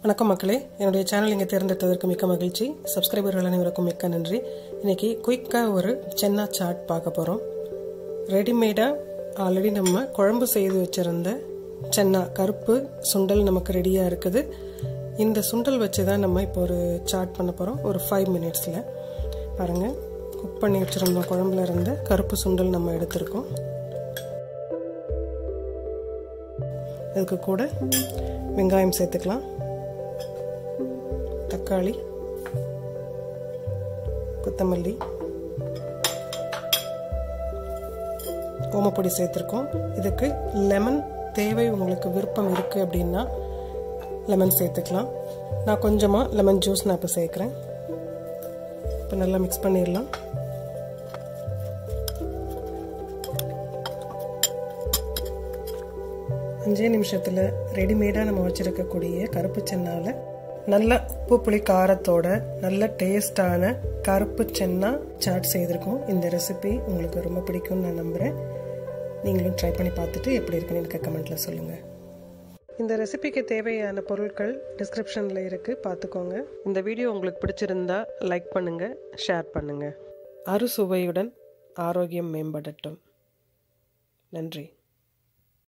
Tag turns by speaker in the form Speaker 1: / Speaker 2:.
Speaker 1: வணக்கம் மக்களே என்னுடைய சேனல் இங்கே தேர்ந்தெடுத்ததற்கு மிக்க மகிழ்ச்சி சப்ஸ்கிரைபர்கள் அனைவருக்கும் மிக்க நன்றி இன்னைக்கு குயிக்காக ஒரு சென்னா சாட் பார்க்க போகிறோம் ரெடிமேடாக ஆல்ரெடி நம்ம குழம்பு செய்து வச்சுருந்த சென்னா கருப்பு சுண்டல் நமக்கு ரெடியாக இருக்குது இந்த சுண்டல் வச்சு தான் நம்ம இப்போ ஒரு சாட் பண்ண போகிறோம் ஒரு ஃபைவ் மினிட்ஸில் பாருங்கள் குக் பண்ணி வச்சுருந்தோம் குழம்புல இருந்த கருப்பு சுண்டல் நம்ம எடுத்திருக்கோம் இதுக்கு கூட வெங்காயம் சேர்த்துக்கலாம் தக்காளி கொத்தமல்லி ஓமப்பொடி சேர்த்துருக்கோம் இதுக்கு லெமன் தேவை உங்களுக்கு விருப்பம் இருக்குது அப்படின்னா லெமன் சேர்த்துக்கலாம் நான் கொஞ்சமாக லெமன் ஜூஸ் நான் இப்போ சேர்க்குறேன் இப்போ நல்லா மிக்ஸ் பண்ணிடலாம் அஞ்சே நிமிஷத்தில் ரெடிமேடாக நம்ம வச்சுருக்கக்கூடிய கருப்பு சென்னால் நல்ல உப்பு புளி காரத்தோட நல்ல டேஸ்டான கருப்பு சென்னா சாட் செய்திருக்கோம் இந்த ரெசிபி உங்களுக்கு ரொம்ப பிடிக்கும்னு நான் நம்புகிறேன் நீங்களும் ட்ரை பண்ணி பார்த்துட்டு எப்படி இருக்குன்னு எனக்கு கமெண்ட்டில் சொல்லுங்கள் இந்த ரெசிபிக்கு தேவையான பொருட்கள் டிஸ்கிரிப்ஷனில் இருக்குது பார்த்துக்கோங்க இந்த வீடியோ உங்களுக்கு பிடிச்சிருந்தா லைக் பண்ணுங்கள் ஷேர் பண்ணுங்கள் அறுசுவையுடன் ஆரோக்கியம் மேம்படட்டும் நன்றி